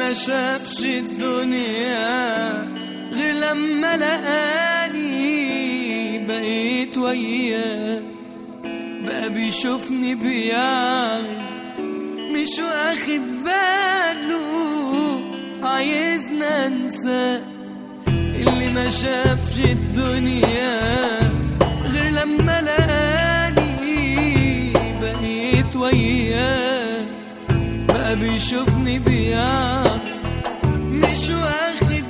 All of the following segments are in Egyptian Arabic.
ما شافش الدنيا غير لما لقاني بقيت وياه بقى بيشوفني بيعمل مش واخد باله عايزنا انساه اللي ما شافش الدنيا غير لما لقاني بقيت وياه بقى بيشوفني بيعمل مش واخد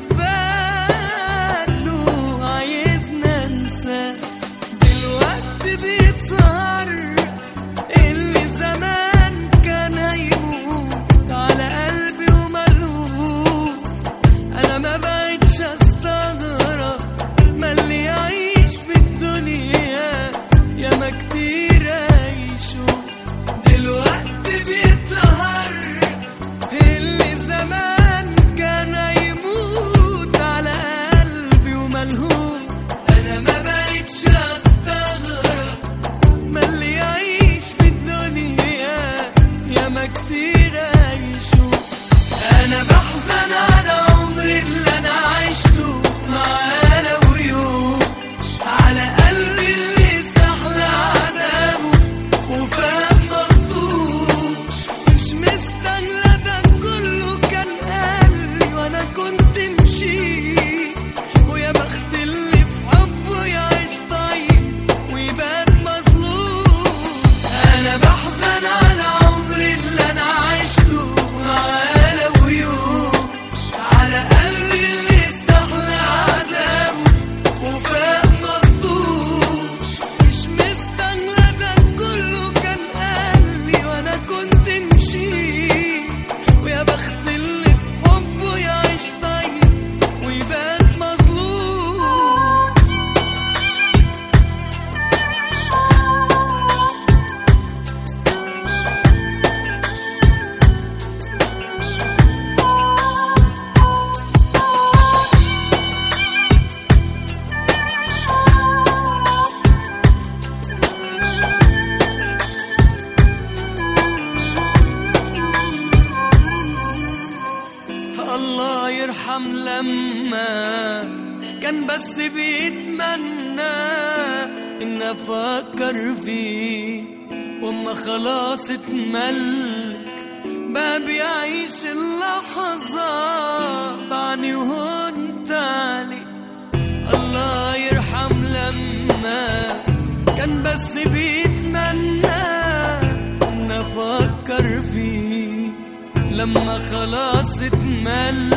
باله عايزنا انساه دلوقتي بيظهر اللي زمان كان هيموت على قلبي وملهوف انا ما بقتش استغرب ما اللي يعيش في الدنيا ياما كتير عيشوا دلوقتي بيظهر اللي زمان كان يموت على قلبي وملهوف انا ما بقتش استغرب ما اللي يعيش في الدنيا ياما كتير عيشوا انا بحزن على عمري اللي انا عشته معاه لو يوم على قلبي اللي استحلى عذابه وفاهم مصدوم مش مستنى ده كله كان قلبي وانا كنت مشيت ويا بخت اللي في حبه يعيش طيب ويبات مظلوم انا بحزن على عمري اللي انا عشته معاه لو يوم على قلبي اللي استحلى عذابه وفاق مصدوم مش مستنى ده كله كان قلبي وانا كنت مشيت ويا بخت اللي في حبه يعيش طيب ويبات مظلوم الله يرحم لما كان بس بيتمنى ان افكر فيه واما خلاص اتملك بقى بيعيش اللحظة بعني وهنت عليه الله يرحم لما كان بس بيتمنى ان افكر فيه لما خلاص اتمل